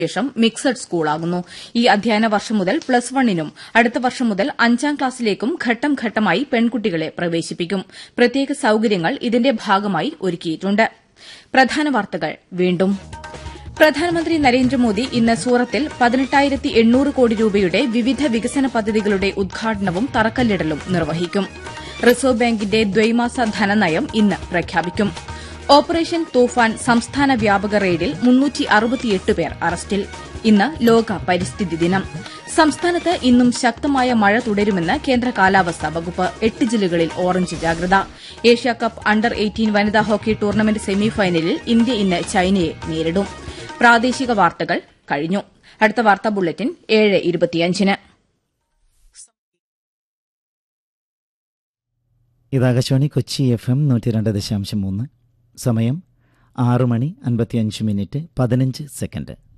ശേഷം മിക്സഡ് സ്കൂളാകുന്നു ഈ അധ്യയന വർഷം മുതൽ പ്ലസ് വണ്ണിനും അടുത്ത വർഷം മുതൽ അഞ്ചാം ക്ലാസ്സിലേക്കും ഘട്ടം ഘട്ടമായി പെൺകുട്ടികളെ പ്രവേശിപ്പിക്കും പ്രത്യേക സൌകര്യങ്ങൾ ഇതിന്റെ ഭാഗമായി ഒരുക്കിയിട്ടുണ്ട് പ്രധാന വാർത്തകൾ വീണ്ടും പ്രധാനമന്ത്രി നരേന്ദ്രമോദി ഇന്ന് സൂറത്തിൽ പതിനെട്ടായിരത്തി എണ്ണൂറ് കോടി രൂപയുടെ വിവിധ വികസന പദ്ധതികളുടെ ഉദ്ഘാടനവും തറക്കല്ലിടലും നിർവഹിക്കും റിസർവ് ബാങ്കിന്റെ ദ്വൈമാസ ധനനയം ഇന്ന് പ്രഖ്യാപിക്കും ഓപ്പറേഷൻ തൂഫാൻ സംസ്ഥാന വ്യാപക റെയ്ഡിൽ പേർ അറസ്റ്റിൽ ഇന്ന് ലോക പരിസ്ഥിതി ദിനം സംസ്ഥാനത്ത് ഇന്നും ശക്തമായ മഴ തുടരുമെന്ന് കേന്ദ്ര കാലാവസ്ഥാ വകുപ്പ് എട്ട് ജില്ലകളിൽ ഓറഞ്ച് ജാഗ്രത ഏഷ്യാകപ്പ് അണ്ടർ എയ്റ്റീൻ വനിതാ ഹോക്കി ടൂർണമെന്റ് സെമിഫൈനലിൽ ഇന്ത്യ ഇന്ന് ചൈനയെ നേരിടും പ്രാദേശിക വാർത്തകൾ കഴിഞ്ഞു അടുത്ത വാർത്താ ബുള്ളറ്റിൻ ഏഴ് ഇരുപത്തിയഞ്ചിന് ഇത് ആകാശവാണി കൊച്ചി എഫ് എം നൂറ്റി രണ്ട് ദശാംശം മൂന്ന് സമയം ആറ് മണി അൻപത്തിയഞ്ച് മിനിറ്റ് പതിനഞ്ച് സെക്കൻഡ്